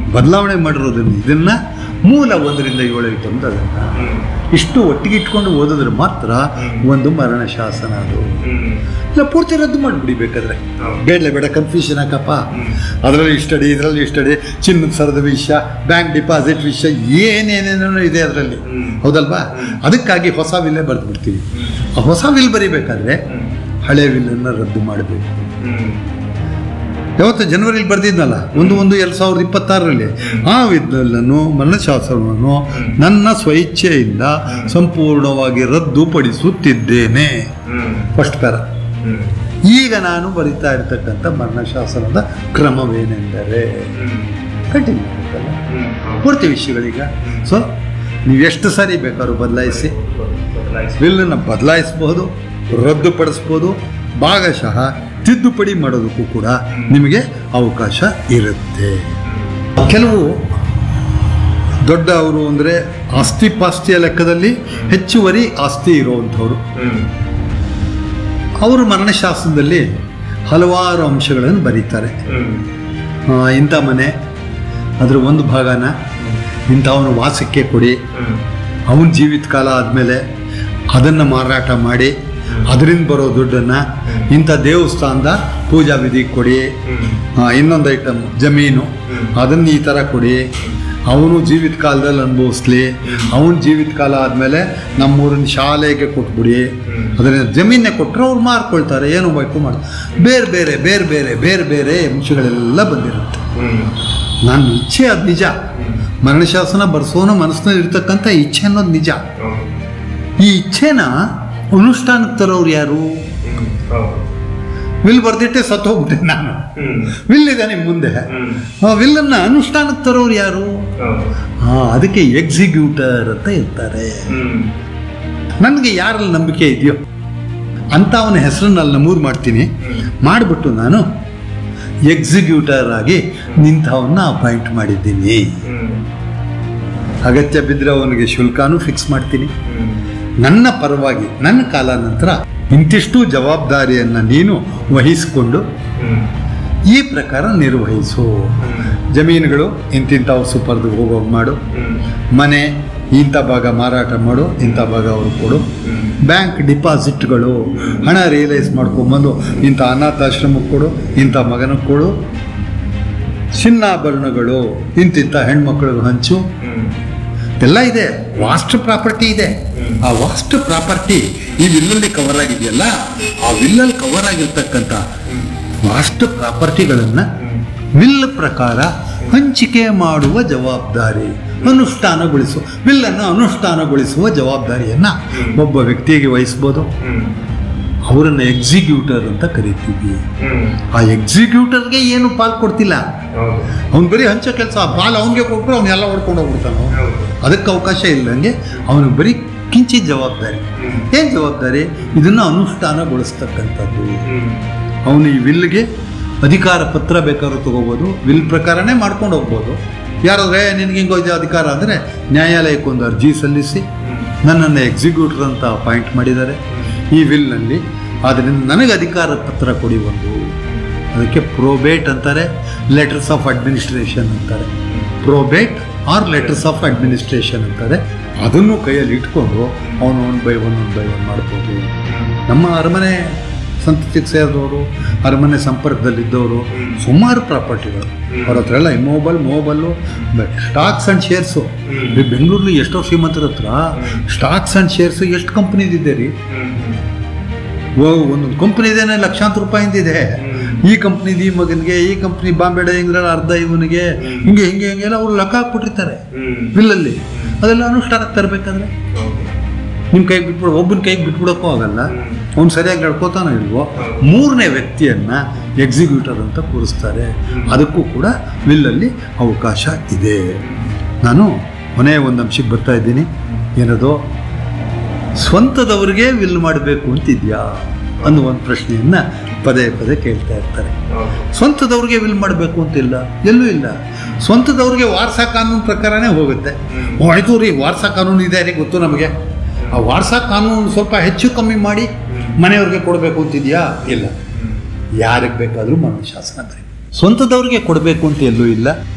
ಬದಲಾವಣೆ ಮಾಡಿರೋದನ್ನು ಇದನ್ನ ಮೂಲ ಒಂದರಿಂದ ಏಳಕ್ಕೆ ಬಂದು ಅದನ್ನ ಹ್ಮ್. ಇಷ್ಟು ಒಟ್ಟಿಗೆ ಇಟ್ಕೊಂಡು ಓದಿದ್ರೆ ಮಾತ್ರ ಒಂದು ಮರಣ ಶಾಸನ ಅದು ಹ್ಮ್. ಇಲ್ಲ ಪೂರ್ತಿ ರದ್ದು ಮಾಡಿಬಿಡಿ ಬೇಕಾದ್ರೆ ಹೌದು. ಬೇಡಲೇ ಬೇಡ ಕನ್ಫ್ಯೂಷನ್ ಹಾಕಪ್ಪ ಹ್ಮ್. ಅದರಲ್ಲಿ ಇಷ್ಟಡಿ ಇದರಲ್ಲಿ ಇಷ್ಟಡಿ ಚಿನ್ನದ ಸರದ ವಿಷಯ ಬ್ಯಾಂಕ್ ಡಿಪಾಸಿಟ್ ವಿಷಯ ಏನೇನೇನೋ ಇದೆ ಅದರಲ್ಲಿ ಹ್ಮ್. ಹೌದಲ್ವಾ ಅದಕ್ಕಾಗಿ ಹೊಸ ವಿಲ್ಲೇ ಬರೆದು ಬಿಡ್ತೀವಿ ಆ ಹೊಸ ವಿಲ್ ಬರಿಬೇಕಾದ್ರೆ ಹ್ಮ್. ಹಳೆ ವಿಲ್ಲನ್ನು ರದ್ದು ಮಾಡಬೇಕು ಹ್ಮ್. ಯಾವತ್ತು ಜನವರಿಲಿ ಬರೆದಿದ್ನಲ್ಲ ಒಂದು ಒಂದು ಎರಡು ಸಾವಿರದ ಇಪ್ಪತ್ತಾರರಲ್ಲಿ ಆ ವಿಲ್ಲನ್ನು ಮರಣಶಾಸನವನ್ನು ನನ್ನ ಸ್ವಇಚ್ಛೆಯಿಂದ ಸಂಪೂರ್ಣವಾಗಿ ರದ್ದುಪಡಿಸುತ್ತಿದ್ದೇನೆ ಹ್ಮ್. ಫಸ್ಟ್ ಪ್ಯಾರ ಹ್ಮ್. ಈಗ ನಾನು ಬರಿತಾ ಇರ್ತಕ್ಕಂಥ ಮರಣಶಾಸನದ ಕ್ರಮವೇನೆಂದರೆ ಹ್ಮ್. ಕಂಟಿನ್ಯೂ ಆಗುತ್ತಲ್ಲ ಹ್ಮ್. ಹೌದು. ಪೂರ್ತಿ ವಿಷಯಗಳೀಗ ಸೊ ನೀವು ಎಷ್ಟು ಸಾರಿ ಬೇಕಾದ್ರೂ ಬದಲಾಯಿಸಿ ಬದಲಾಯಿಸಿ. ಬಿಲ್ಲನ್ನು ಬದಲಾಯಿಸಬಹುದು ರದ್ದುಪಡಿಸ್ಬೋದು ಭಾಗಶಃ ತಿದ್ದುಪಡಿ ಮಾಡೋದಕ್ಕೂ ಕೂಡ ನಿಮಗೆ ಅವಕಾಶ ಇರುತ್ತೆ ಕೆಲವು ದೊಡ್ಡ ಅವರು ಅಂದರೆ ಆಸ್ತಿ ಪಾಸ್ತಿಯ ಲೆಕ್ಕದಲ್ಲಿ ಹೆಚ್ಚುವರಿ ಆಸ್ತಿ ಇರುವಂಥವ್ರು ಹ್ಮ್. ಅವರು ಮರಣಶಾಸನದಲ್ಲಿ ಹಲವಾರು ಅಂಶಗಳನ್ನು ಬರೀತಾರೆ ಹ್ಮ್. ಆ, ಇಂಥ ಮನೆ ಅದರ ಒಂದು ಭಾಗನ ಇಂಥವನ ವಾಸಕ್ಕೆ ಕೊಡಿ ಹ್ಮ್. ಅವನ ಜೀವಿತ ಕಾಲ ಆದಮೇಲೆ ಅದನ್ನು ಮಾರಾಟ ಮಾಡಿ ಅದರಿಂದ ಬರೋ ದುಡ್ಡನ್ನು ಇಂಥ ದೇವಸ್ಥಾನದ ಪೂಜಾ ವಿಧಿ ಕೊಡಿ ಹ್ಮ್. ಆ, ಇನ್ನೊಂದು ಐಟಮ್ ಜಮೀನು ಅದನ್ನು ಈ ಥರ ಕೊಡಿ ಅವನು ಜೀವಿತ ಕಾಲದಲ್ಲಿ ಅನುಭವಿಸ್ಲಿ ಅವನ ಜೀವಿತ ಕಾಲ ಆದಮೇಲೆ ನಮ್ಮೂರಿನ ಶಾಲೆಗೆ ಕೊಟ್ಬಿಡಿ ಅದನ್ನ ಜಮೀನೇ ಕೊಟ್ಟರೆ ಅವ್ರು ಮಾರ್ಕೊಳ್ತಾರೆ ಏನು ಬೇಕು ಮಾಡಿ ಬೇರೆ ಬೇರೆ ಬೇರೆ ಬೇರೆ ಬೇರೆ ಬೇರೆ ಅಂಶಗಳೆಲ್ಲ ಬಂದಿರುತ್ತೆ ಹ್ಮ್. ನನ್ನ ಇಚ್ಛೆ ಅದು ನಿಜ ಮರಣಶಾಸನ ಬರ್ಸೋನ ಮನಸ್ಸಿನಲ್ಲಿ ಇರ್ತಕ್ಕಂಥ ಇಚ್ಛೆ ಅನ್ನೋದು ನಿಜ ಹೌದು. ಈ ಇಚ್ಛೆನ ಅನುಷ್ಠಾನಕ್ಕೆ ತರೋರು ಯಾರು ಹ್ಮ್. ಹೌದು. ವಿಲ್ ಬರ್ದಿಟ್ಟೆ ಸತ್ತು ಹೋಗ್ಬಿಟ್ಟೆ ನಾನು ಹ್ಮ್. ವಿಲ್ ಇದೆ ನಿಮ್ಮ ಮುಂದೆ ಹ್ಮ್. ಆ ವಿಲ್ಲನ್ನು ಅನುಷ್ಠಾನಕ್ಕೆ ತರೋರು ಯಾರು ಹೌದು. ಹಾ ಅದಕ್ಕೆ ಎಕ್ಸಿಕ್ಯೂಟರ್ ಅಂತ ಇರ್ತಾರೆ ಹ್ಮ್. ನನಗೆ ಯಾರಲ್ಲಿ ನಂಬಿಕೆ ಇದೆಯೋ ಅಂತ ಅವನ ಹೆಸರನ್ನ ಅಲ್ಲಿ ನಮೂದು ಮಾಡ್ತೀನಿ ಮಾಡಿಬಿಟ್ಟು ನಾನು ಎಕ್ಸಿಕ್ಯೂಟರ್ ಆಗಿ ನಿಂತವನ್ನ ಅಪಾಯಿಂಟ್ ಮಾಡಿದ್ದೀನಿ ಹ್ಮ್. ಅಗತ್ಯ ಬಿದ್ದರೆ ಅವನಿಗೆ ಶುಲ್ಕನೂ ಫಿಕ್ಸ್ ಮಾಡ್ತೀನಿ ಹ್ಮ್. ನನ್ನ ಪರವಾಗಿ ನನ್ನ ಕಾಲ ನಂತರ ಇಂತಿಷ್ಟು ಜವಾಬ್ದಾರಿಯನ್ನು ನೀನು ವಹಿಸಿಕೊಂಡು ಹ್ಮ್. ಈ ಪ್ರಕಾರ ನಿರ್ವಹಿಸು ಹ್ಮ್. ಜಮೀನುಗಳು ಇಂತಿಂಥವು ಸುಪರ್ದು ಹೋಗೋಗಿ ಮಾಡು ಹ್ಮ್. ಮನೆ ಇಂಥ ಭಾಗ ಮಾರಾಟ ಮಾಡು ಇಂಥ ಭಾಗ ಅವ್ರು ಕೊಡು ಹ್ಮ್. ಬ್ಯಾಂಕ್ ಡಿಪಾಸಿಟ್ಗಳು ಹಣ ರಿಯಲೈಸ್ ಮಾಡ್ಕೊಂಬಂದು ಇಂಥ ಅನಾಥಾಶ್ರಮಕ್ಕೆ ಕೊಡು ಇಂಥ ಮಗನಿಗೆ ಕೊಡು ಚಿನ್ನಾಭರಣಗಳು ಇಂತಿಂಥ ಹೆಣ್ಮಕ್ಳಿಗೆ ಹಂಚು ಹ್ಮ್. ಎಲ್ಲ ಇದೆ ವಾಸ್ಟ್ ಪ್ರಾಪರ್ಟಿ ಇದೆ ಆ ವಾಸ್ಟ್ ಪ್ರಾಪರ್ಟಿ ಈ ವಿಲ್ಲಲ್ಲಿ ಕವರ್ ಆಗಿದೆಯಲ್ಲ ಆ ವಿಲ್ಲಲ್ಲಿ ಕವರ್ ಆಗಿರ್ತಕ್ಕಂಥ ವಾಸ್ಟ್ ಪ್ರಾಪರ್ಟಿಗಳನ್ನು ವಿಲ್ ಪ್ರಕಾರ ಹಂಚಿಕೆ ಮಾಡುವ ಜವಾಬ್ದಾರಿ ಅನುಷ್ಠಾನಗೊಳಿಸುವ ವಿಲ್ಲನ್ನು ಅನುಷ್ಠಾನಗೊಳಿಸುವ ಜವಾಬ್ದಾರಿಯನ್ನು ಒಬ್ಬ ವ್ಯಕ್ತಿಗೆ ವಹಿಸ್ಬೋದು ಹ್ಮ್. ಅವರನ್ನು ಎಕ್ಸಿಕ್ಯೂಟರ್ ಅಂತ ಕರಿತೀವಿ ಹ್ಮ್. ಆ ಎಕ್ಸಿಕ್ಯೂಟರ್ಗೆ ಏನು ಪಾಲ್ ಕೊಡ್ತಿಲ್ಲ ಹೌದು. ಅವ್ನು ಬರೀ ಹಂಚೋ ಕೆಲಸ ಪಾಲ್ ಅವನಿಗೆ ಕೊಟ್ಟರು ಅವನ್ನೆಲ್ಲ ಹೊಡ್ಕೊಂಡು ಹೋಗ್ಬಿಡ್ತಾನೆ ಅವ್ನು. ಹೌದು. ಅದಕ್ಕೆ ಅವಕಾಶ ಇಲ್ಲಂಗೆ ಅವನಿಗೆ ಬರೀ ಕಿಂಚಿತ್ ಜವಾಬ್ದಾರಿ ಹ್ಮ್. ಏನು ಜವಾಬ್ದಾರಿ ಇದನ್ನು ಅನುಷ್ಠಾನಗೊಳಿಸ್ತಕ್ಕಂಥದ್ದು ಹ್ಮ್. ಅವನು ಈ ವಿಲ್ಗೆ ಅಧಿಕಾರ ಪತ್ರ ಬೇಕಾದ್ರೂ ತಗೋಬೋದು ವಿಲ್ ಪ್ರಕಾರನೇ ಮಾಡ್ಕೊಂಡು ಹೋಗ್ಬೋದು ಯಾರಾದ್ರೆ ನಿನಗೆ ಹಿಂಗೋಯ್ತು ಅಧಿಕಾರ ಅಂದರೆ ನ್ಯಾಯಾಲಯಕ್ಕೆ ಒಂದು ಅರ್ಜಿ ಸಲ್ಲಿಸಿ ನನ್ನನ್ನು ಎಕ್ಸಿಕ್ಯೂಟರ್ ಅಂತ ಅಪಾಯಿಂಟ್ ಮಾಡಿದ್ದಾರೆ ಈ ವಿಲ್ನಲ್ಲಿ ಆದ್ದರಿಂದ ನನಗೆ ಅಧಿಕಾರ ಪತ್ರ ಕೊಡಿ ಒಂದು ಅದಕ್ಕೆ ಪ್ರೋಬೇಟ್ ಅಂತಾರೆ ಲೆಟರ್ಸ್ ಆಫ್ ಅಡ್ಮಿನಿಸ್ಟ್ರೇಷನ್ ಅಂತಾರೆ probate or letters of administration ಅಂತಾರೆ ಅದನ್ನು ಕೈಯಲ್ಲಿ ಇಟ್ಕೊಂಡು ಅವನು one by one one by one ಮಾಡ್ಬೋದು ನಮ್ಮ ಅರಮನೆ ಸಂತತಿಗೆ ಸೇರಿದವರು ಅರಮನೆ ಸಂಪರ್ಕದಲ್ಲಿದ್ದವರು ಸುಮಾರು ಪ್ರಾಪರ್ಟಿಗಳು ಅವ್ರ ಹತ್ರ ಎಲ್ಲ immovable movable stocks and shares ಈ ಬೆಂಗಳೂರಲ್ಲಿ ಎಷ್ಟೋ ಶ್ರೀಮಂತರ ಹತ್ರ ಸ್ಟಾಕ್ಸ್ ಆ್ಯಂಡ್ ಶೇರ್ಸ್ ಎಷ್ಟು ಕಂಪ್ನಿದಿದೆ ರೀ ಹ್ಮ್. ಓ ಒಂದೊಂದು ಕಂಪ್ನಿದೇನೆ ಲಕ್ಷಾಂತರ ರೂಪಾಯಿಂದಿದೆ ಈ ಕಂಪ್ನಿದು ಈ ಮಗನಿಗೆ ಈ ಕಂಪ್ನಿ ಬಾಂಬೆ ಡೈಂಗ್ರಲ್ಲಿ ಅರ್ಧ ಇವನಿಗೆ ಹಿಂಗೆ ಹಿಂಗೆ ಹಿಂಗೆಲ್ಲ ಅವ್ರು ಲೆಕ್ಕ ಹಾಕ್ಬಿಟ್ಟಿರ್ತಾರೆ ಹ್ಮ್. ಬಿಲ್ಲಲ್ಲಿ ಅದೆಲ್ಲ ಅನುಷ್ಠಾನಕ್ಕೆ ತರಬೇಕಾದ್ರೆ ಹೌದು. ನಿಮ್ಮ ಕೈಗೆ ಬಿಟ್ಬಿಡು ಒಬ್ಬನ ಕೈಗೆ ಬಿಟ್ಬಿಡೋಕ್ಕೂ ಆಗಲ್ಲ ಅವ್ನು ಸರಿಯಾಗಿ ನಡ್ಕೋತಾನೋ ಇಲ್ವೋ ಮೂರನೇ ವ್ಯಕ್ತಿಯನ್ನ ಎಕ್ಸಿಕ್ಯೂಟರ್ ಅಂತ ಕೂರಿಸ್ತಾರೆ ಅದಕ್ಕೂ ಕೂಡ ವಿಲ್ಲಲ್ಲಿ ಅವಕಾಶ ಇದೆ ನಾನು ಕೊನೆಯ ಒಂದು ಅಂಶಕ್ಕೆ ಬರ್ತಾ ಇದ್ದೀನಿ ಏನದು ಸ್ವಂತದವ್ರಿಗೆ ವಿಲ್ ಮಾಡಬೇಕು ಅಂತಿದ್ಯಾ ಅನ್ನೋ ಒಂದು ಪ್ರಶ್ನೆಯನ್ನ ಪದೇ ಪದೇ ಕೇಳ್ತಾ ಇರ್ತಾರೆ ಹೌದು. ಸ್ವಂತದವ್ರಿಗೆ ವಿಲ್ ಮಾಡಬೇಕು ಅಂತಿಲ್ಲ ಎಲ್ಲೂ ಇಲ್ಲ ಸ್ವಂತದವ್ರಿಗೆ ವಾರಸಾ ಕಾನೂನು ಪ್ರಕಾರನೇ ಹೋಗುತ್ತೆ ಓ ಆಯ್ತು ರೀ ವಾರಸಾ ಕಾನೂನು ಇದೆ ರೀ ಗೊತ್ತು ನಮಗೆ ಆ ವಾರಸಾ ಕಾನೂನು ಸ್ವಲ್ಪ ಹೆಚ್ಚು ಕಮ್ಮಿ ಮಾಡಿ ಮನೆಯವ್ರಿಗೆ ಕೊಡಬೇಕು ಅಂತಿದ್ಯಾ ಇಲ್ಲ ಯಾರಿಗೆ ಬೇಕಾದರೂ ಮನಃಶಾಸನ ಬರೀ ಸ್ವಂತದವ್ರಿಗೆ ಕೊಡಬೇಕು ಅಂತ ಎಲ್ಲೂ ಇಲ್ಲ